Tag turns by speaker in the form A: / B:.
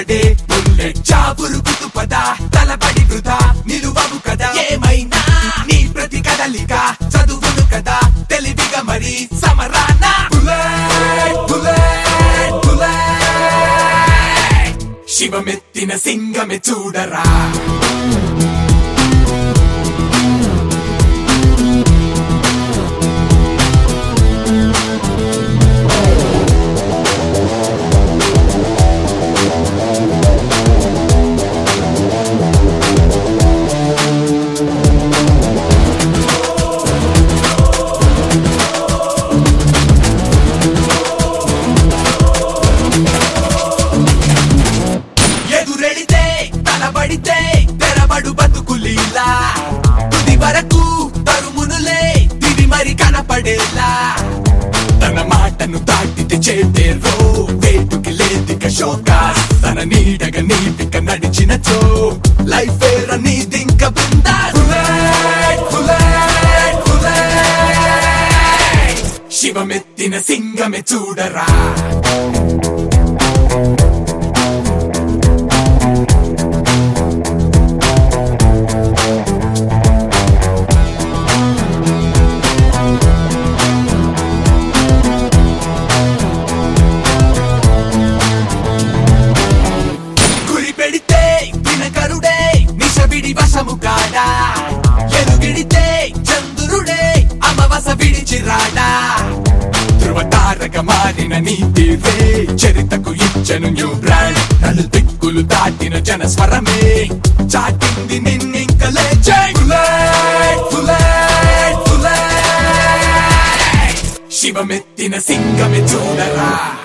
A: పడే బుల్లెట్ చాపురుకుతు పద తలపడి వృధా నిలువవు కదా ఏమైనా నీ ప్రతి కదలిక చదువును కదా తెలివిగా మరి సమరాన బుల్లెట్ బుల్లెట్ బుల్లెట్ శివమెత్తిన సింగమే చూడరా ఎదురెడితే తలబడితే తెరబడు బతుకులీలా తుది వరకు తరుమునులే దివి మరి కనపడేలా తన మాటను దాటితే చేతేరో వేటుకి లేదిక షోకాస్ తన నీడగా నీపిక నడిచినచో లైఫ్ వేర నీదింక బృందా బుల్లెట్, బుల్లెట్, బుల్లెట్. శివమెత్తిన సింగమే చూడరా గురి పెడితే దినకరుడే నిశవిడి వశము కాడా ఎలుగిడితే చంద్రుడే అమవస విడిచి రాడా ధృవతారక మారిన నీతి రే చరితకు ఇచ్చను న్యూ బ్రాండ్ నలు దిక్కులు దాటిన జన స్వరమే చాటింది నిన్నింక లేచే బుల్లెట్, బుల్లెట్, బుల్లెట్. శివమెత్తిన సింగమే చూడరా